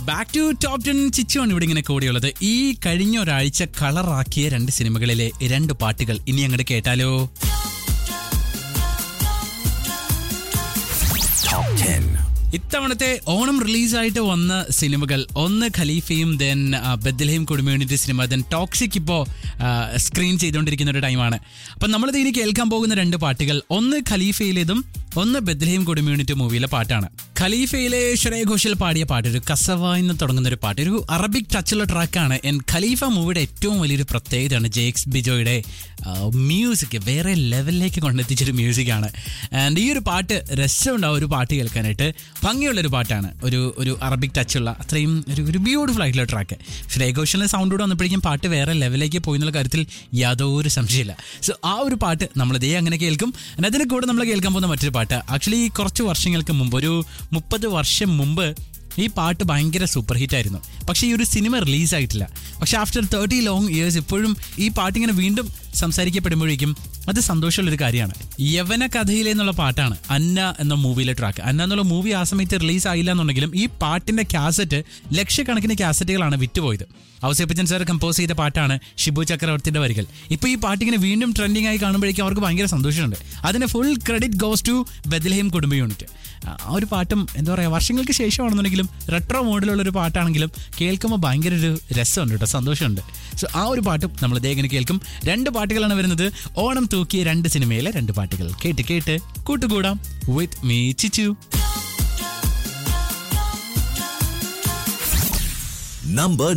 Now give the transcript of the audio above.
back to top ten ചിച്ചുവാണ് ഇവിടെ ഇങ്ങനെ കൂടിയുള്ളത് ഈ കഴിഞ്ഞ ഒരാഴ്ച കളറാക്കിയ രണ്ട് സിനിമകളിലെ രണ്ട് പാട്ടുകൾ ഇനി അങ്ങോട്ട് കേട്ടാലോ ഇത്തവണത്തെ ഓണം റിലീസായിട്ട് വന്ന സിനിമകൾ ഒന്ന് ഖലീഫയും ദെൻ ബദ്ലഹയും കുടുംബയൂണിറ്റ് സിനിമ ദെൻ ടോക്സിക് ഇപ്പോൾ സ്ക്രീൻ ചെയ്തുകൊണ്ടിരിക്കുന്ന ഒരു ടൈമാണ് അപ്പം നമ്മളിത് ഇനി കേൾക്കാൻ പോകുന്ന രണ്ട് പാട്ടുകൾ ഒന്ന് ഖലീഫയിലേതും ഒന്ന് ബദ്ലഹയും കുടുംബയൂണിറ്റ് മൂവിയിലെ പാട്ടാണ് ഖലീഫയിലെ ശ്രേയ ഘോഷൽ പാടിയ പാട്ട് ഒരു കസവ എന്ന് തുടങ്ങുന്ന ഒരു പാട്ട് ഒരു അറബിക് ടച്ചുള്ള ട്രാക്കാണ് എൻ ഖലീഫ മൂവിയുടെ ഏറ്റവും വലിയൊരു പ്രത്യേകതയാണ് ജെയ്ക്സ് ബിജോയുടെ മ്യൂസിക് വേറെ ലെവലിലേക്ക് കൊണ്ടെത്തിച്ചൊരു മ്യൂസിക്കാണ് ആൻഡ് ഈ ഒരു പാട്ട് രസമുണ്ടാവും ഒരു പാട്ട് കേൾക്കാനായിട്ട് ഭംഗിയുള്ളൊരു പാട്ടാണ് ഒരു ഒരു അറബിക് ടച്ചുള്ള അത്രയും ഒരു ഒരു ബ്യൂട്ടിഫുൾ ആയിട്ടുള്ള ട്രാക്ക് ശ്രേയ ഘോഷലിൻ്റെ സൗണ്ട് കൂടെ വന്നപ്പോഴേക്കും പാട്ട് വേറെ ലെവലിലേക്ക് പോയി എന്നുള്ള കാര്യത്തിൽ യാതൊരു സംശയമില്ല സോ ആ ഒരു പാട്ട് നമ്മൾ ഇതേ അങ്ങനെ കേൾക്കും And അതിന് കൂടെ നമ്മൾ കേൾക്കാൻ പോകുന്ന മറ്റൊരു പാട്ട് ആക്ച്വലി കുറച്ച് വർഷങ്ങൾക്ക് മുമ്പ് ഒരു മുപ്പത് വർഷം മുമ്പ് ഈ പാട്ട് ഭയങ്കര സൂപ്പർ ഹിറ്റ് ആയിരുന്നു പക്ഷേ ഈ ഒരു സിനിമ റിലീസായിട്ടില്ല പക്ഷെ ആഫ്റ്റർ തേർട്ടി ലോങ് ഇയേഴ്സ് ഇപ്പോഴും ഈ പാട്ടിങ്ങനെ വീണ്ടും സംസാരിക്കപ്പെടുമ്പോഴേക്കും അത് സന്തോഷമുള്ളൊരു കാര്യമാണ് യവന കഥയിലെ എന്നുള്ള പാട്ടാണ് അന്ന എന്ന മൂവിയിലെ ട്രാക്ക് അന്ന എന്നുള്ള മൂവി ആ സമയത്ത് റിലീസ് ആയില്ല എന്നുണ്ടെങ്കിലും ഈ പാട്ടിന്റെ കാസറ്റ് ലക്ഷക്കണക്കിന് കാസറ്റുകളാണ് വിറ്റുപോയത് ഔസേപ്പച്ചൻ സാർ കമ്പോസ് ചെയ്ത പാട്ടാണ് ഷിബു ചക്രവർത്തിയുടെ വരികൾ ഇപ്പൊ ഈ പാട്ടിങ്ങനെ വീണ്ടും ട്രെൻഡിങ് ആയി കാണുമ്പോഴേക്കും അവർക്ക് ഭയങ്കര സന്തോഷമുണ്ട് അതിന് ഫുൾ ക്രെഡിറ്റ് ഗോസ് ടു ബദലഹീം കുടുംബ യൂണിറ്റ് ആ ഒരു പാട്ടും എന്താ പറയുക വർഷങ്ങൾക്ക് ശേഷമാണെന്നുണ്ടെങ്കിലും റെട്രോ മോഡിലുള്ള ഒരു പാട്ടാണെങ്കിലും കേൾക്കുമ്പോൾ ഭയങ്കര ഒരു രസമുണ്ട് കേട്ടോ സന്തോഷമുണ്ട് സോ ആ ഒരു പാട്ടും നമ്മൾ ഇതേ ഇങ്ങനെ കേൾക്കും രണ്ട് പാട്ടുകളാണ് വരുന്നത് ഓണം തൂക്കിയ രണ്ട് സിനിമയിലെ രണ്ട് പാട്ടുകൾ കേട്ട് കേട്ട് കൂട്ടുകൂടാം വിത്ത് മീ ചിച്ചു Number